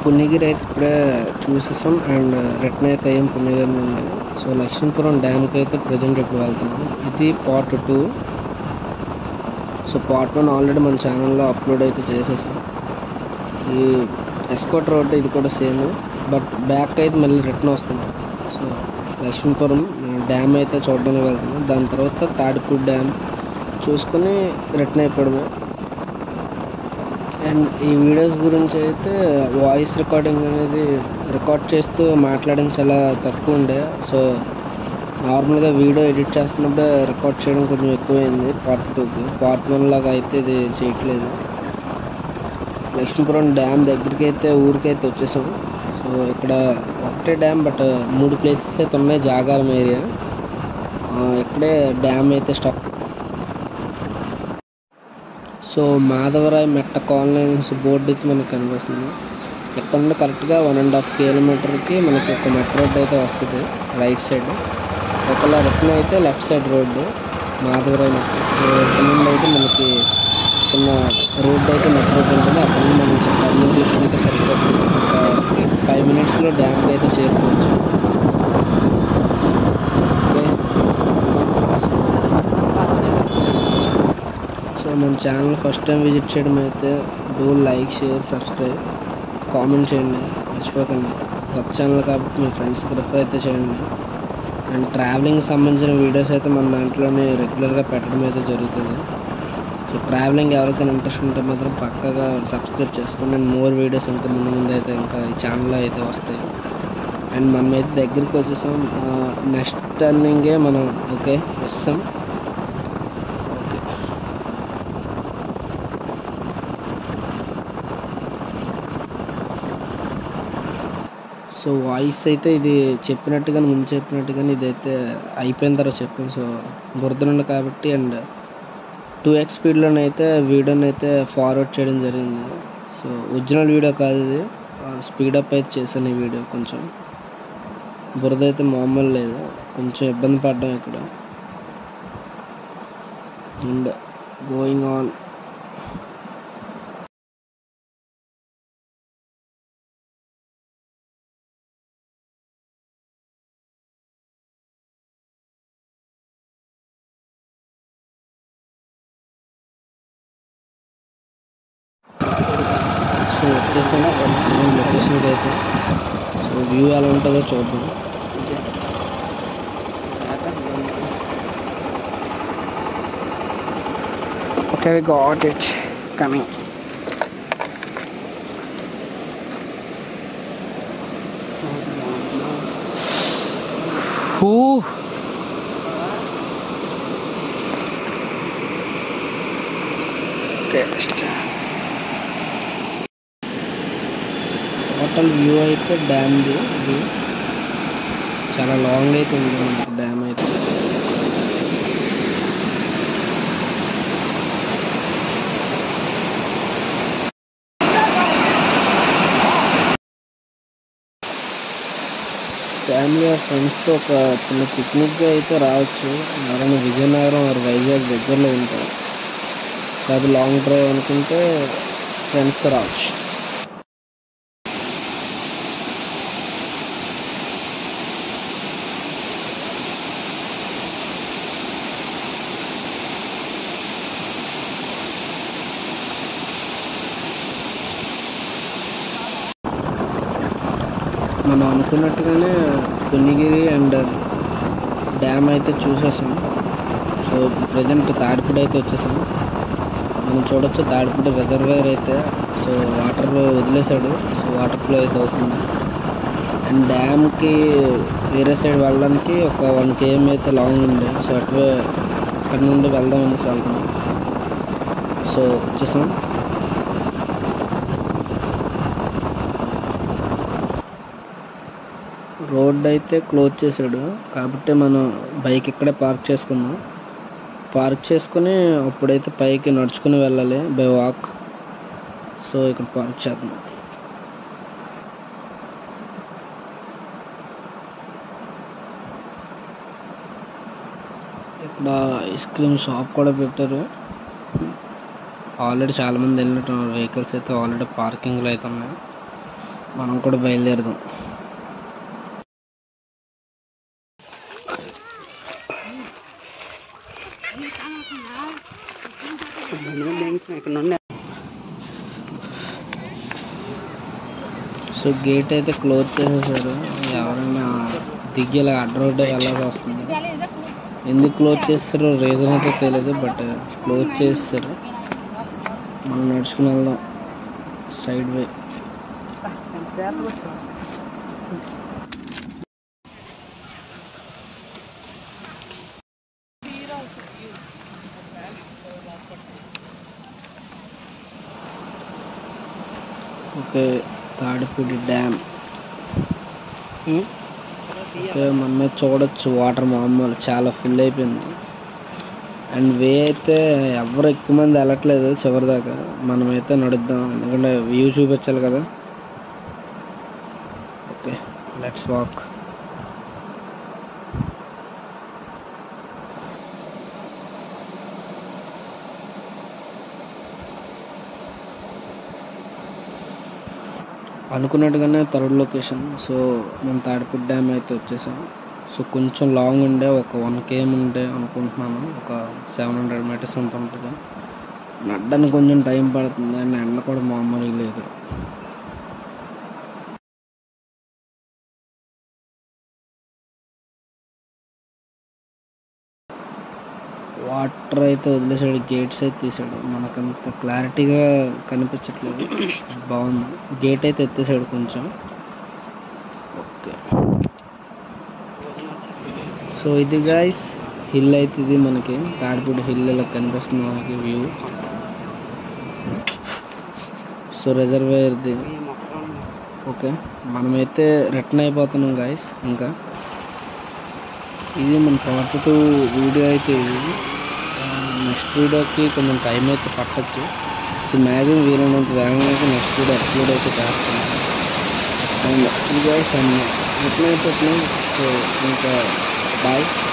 పుణ్యగిరి అయితే ఇప్పుడే చూసేసాం and return అయితే ఏం పుణ్యగిరి ఉంది సో లక్ష్మీపురం డ్యామ్కి అయితే ప్రజెంట్ ఇప్పుడు వెళ్తున్నాం ఇది part two so part one already మన ఛానల్లో అప్లోడ్ అయితే చేసేసాం ఈ ఎస్కోట్ రోడ్ ఇది కూడా సేమ్ బట్ బ్యాక్ అయితే మళ్ళీ రిటర్న్ వస్తున్నాం సో లక్ష్మీపురం డ్యామ్ అయితే చూడడానికి వెళ్తున్నాం దాని తర్వాత తాడిపూడి డ్యామ్ చూసుకొని రిటర్న్ అయిపోవడమే అండ్ ఈ వీడియోస్ గురించి అయితే వాయిస్ రికార్డింగ్ అనేది రికార్డ్ చేస్తూ మాట్లాడడం చాలా తక్కువ ఉండే సో నార్మల్గా వీడియో ఎడిట్ చేస్తున్నప్పుడు రికార్డ్ చేయడం కొంచెం ఎక్కువైంది పార్ట్ టూకి పార్ట్ వన్ లాగా అయితే ఇది చేయట్లేదు లక్ష్మీపురం డ్యామ్ దగ్గరికి అయితే ఊరికైతే వచ్చేసాం సో ఇక్కడ ఒకటే డ్యామ్ బట్ మూడు ప్లేసెస్ అయితే ఉన్నాయి జాగారం ఏరియా ఇక్కడే డ్యామ్ అయితే స్టాప్ సో మాధవరాయ్ మెట్ట కాలనీస్ బోర్డు అయితే మనకు కనిపిస్తుంది ఇక్కడ నుండి కరెక్ట్గా వన్ అండ్ హాఫ్ కిలోమీటర్కి మనకి ఒక మెట్రో రోడ్ అయితే వస్తుంది రైట్ సైడ్ ఒకవేళ రిటర్న్ అయితే left side road Madhavarai metro so ఇక్కడ నుండి అయితే మనకి చిన్న రోడ్ అయితే మెట్రో రోడ్ ఉంటుంది అక్కడ నుండి మనం టర్నింగ్ తీసుకుంటే సరిపోతుంది ఒక ఫైవ్ మినిట్స్లో డ్యామ్కి అయితే చేరుకోవచ్చు ఓకే సో మన ఛానల్ ఫస్ట్ టైం విజిట్ చేయడం అయితే do like share subscribe comment చేయండి మర్చిపోకండి కొత్త ఛానల్ కాబట్టి మీ ఫ్రెండ్స్కి రిఫర్ అయితే చేయండి అండ్ ట్రావెలింగ్ సంబంధించిన వీడియోస్ అయితే మన దాంట్లోనే రెగ్యులర్గా పెట్టడం అయితే జరుగుతుంది సో ట్రావెలింగ్ ఎవరికైనా ఇంట్రెస్ట్ ఉంటే మాత్రం పక్కగా సబ్స్క్రైబ్ చేసుకోండి అండ్ మోర్ వీడియోస్ ఇంకా ముందు ముందు అయితే ఇంకా ఈ ఛానల్లో అయితే వస్తాయి అండ్ మనం అయితే దగ్గరికి వచ్చేసాం నెక్స్ట్ టర్నింగే మనం ఓకే వస్తాం ఓకే సో వాయిస్ అయితే ఇది చెప్పినట్టుగానే ముందు చెప్పినట్టుగానే ఇదైతే అయిపోయిన తర్వాత చెప్పాను సో బురదనుండి కాబట్టి అండ్ టూ ఎక్స్ స్పీడ్లోనైతే వీడియోని అయితే ఫార్వర్డ్ చేయడం జరిగింది సో ఒరిజినల్ వీడియో కాదు ఇది స్పీడప్ అయితే చేశాను ఈ వీడియో కొంచెం బురద అయితే మామూలు లేదు కొంచెం ఇబ్బంది పడ్డాం ఇక్కడ అండ్ గోయింగ్ ఆన్ సో వచ్చేసాను లొకేషన్కి అయితే సో వ్యూ ఎలా ఉంటుందో చూద్దాం Okay, we got it coming. Ooh. Test. Total view అయితే డ్యామ్ది ఇది చాలా లాంగ్ అయితే ఉంది మనకి డ్యామ్ అయితే ఫ్యామిలీ ఆర్ ఫ్రెండ్స్తో ఒక చిన్న పిక్నిక్గా అయితే రావచ్చు ఎవరైనా విజయనగరం ఆర్ వైజాగ్ దగ్గరలో ఉంటారు కాదు లాంగ్ డ్రైవ్ అనుకుంటే ఫ్రెండ్స్తో రావచ్చు మనం అనుకున్నట్టుగానే పుణ్యగిరి అండ్ డ్యామ్ అయితే చూసేసాం సో ప్రజెంట్ తాడిపూడి అయితే వచ్చేసాం మనం చూడొచ్చు తాడిపూడి రిజర్వేర్ అయితే సో వాటర్ వదిలేశాడు సో వాటర్ ఫ్లో అయితే అవుతుంది అండ్ డ్యామ్కి వేరే సైడ్ వెళ్ళడానికి ఒక వన్ కేఎం అయితే లాంగ్ ఉంది సో అటు అక్కడ నుండి వెళ్దాం అనేసి వెళ్తున్నాం సో వచ్చేసాం రోడ్ అయితే క్లోజ్ చేశాడు కాబట్టి మనం బైక్ ఇక్కడే పార్క్ చేసుకుందాం పార్క్ చేసుకుని అప్పుడైతే పైకి నడుచుకుని వెళ్ళాలి బై వాక్ సో ఇక్కడ పార్క్ చేద్దాం ఇక్కడ ఐస్ క్రీమ్ షాప్ కూడా పెట్టారు ఆల్రెడీ చాలామంది వెళ్ళినట్టున్నారు వెహికల్స్ అయితే ఆల్రెడీ పార్కింగ్లో అయితే ఉన్నాయి మనం కూడా బయలుదేరదాం ఇక్కడ నుండి సో గేట్ అయితే క్లోజ్ చేసేసారు ఎవరైనా దిగి ఇలా అడ్డ రోడ్డు వెళ్ళాల్సి వస్తుంది ఎందుకు క్లోజ్ చేస్తారో రీజన్ అయితే తెలియదు బట్ క్లోజ్ చేస్తారు మనం నడుచుకుని వెళ్దాం side way okay Tadipudi dam okay మనమే చూడొచ్చు వాటర్ మామూలు చాలా ఫుల్ అయిపోయింది అండ్ వే అయితే ఎవరు ఎక్కువ మంది వెళ్ళట్లేదు చివరి దాకా మనమైతే నడుద్దాం ఎందుకంటే వ్యూ చూపించాలి కదా ఓకే లెట్స్ వాక్ అనుకున్నట్టుగానే థర్డ్ లొకేషన్ సో మనం తాడిపూడి డ్యామ్ అయితే వచ్చేసాం సో కొంచెం లాంగ్ ఉండే ఒక వన్ కేఎం ఉంటే అనుకుంటున్నాను ఒక సెవెన్ హండ్రెడ్ మీటర్స్ అంత ఉంటుంది నడ్డానికి కొంచెం టైం పడుతుంది అండ్ ఎండ కూడా మామూలుగా లేదు వాటర్ అయితే వదిలేసాడు గేట్స్ అయితే తీసాడు మనకంత క్లారిటీగా కనిపించట్లేదు బాగుంది గేట్ అయితే ఎత్తేసాడు కొంచెం ఓకే సో ఇది గాయస్ హిల్ అయితే ఇది మనకి తాడిపూడి హిల్ ఇలా కనిపిస్తుంది మనకి వ్యూ సో రిజర్వేయర్ది ఓకే మనమైతే రిటర్న్ అయిపోతున్నాం గాయస్ ఇంకా ఇది మన పార్ట్ టూ వీడియో అయితే ఇది నెక్స్ట్ వీడియోకి కొంచెం టైం అయితే పట్టచ్చు సో మ్యాక్సిమం వీలైనంత వేగంగా అయితే నెక్స్ట్ వీడియో అప్లోడ్ అయితే చేస్తాను అండ్ ఇది గైస్ అండ్ రిటర్న్ అయిపోతున్నాం సో ఇంకా బాయ్